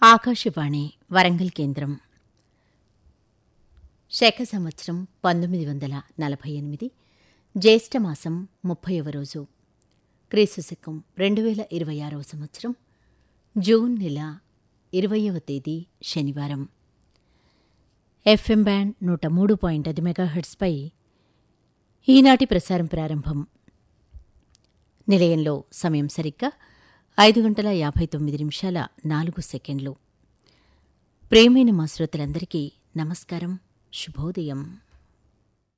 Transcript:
ఆకాశవాణి వరంగల్ కేంద్రం శక సంవత్సరం పంతొమ్మిది వందల నలభై ఎనిమిది జ్యేష్ఠమాసం ముప్పైవ రోజు క్రీస్తు శకం రెండు వేల ఇరవై ఆరవ సంవత్సరం జూన్ నెల ఇరవయవ తేదీ శనివారం ఎఫ్ఎం బ్యాండ్ నూట మూడు పాయింట్ ఐదు మెగాహెర్ట్స్పై ఈనాటి ప్రసారం ప్రారంభం నిలయంలో సమయం సరిగ్గా ఐదు గంటల యాభై తొమ్మిది నిమిషాల నాలుగు సెకండ్లు ప్రేమైన మా శ్రోతలందరికీ నమస్కారం శుభోదయం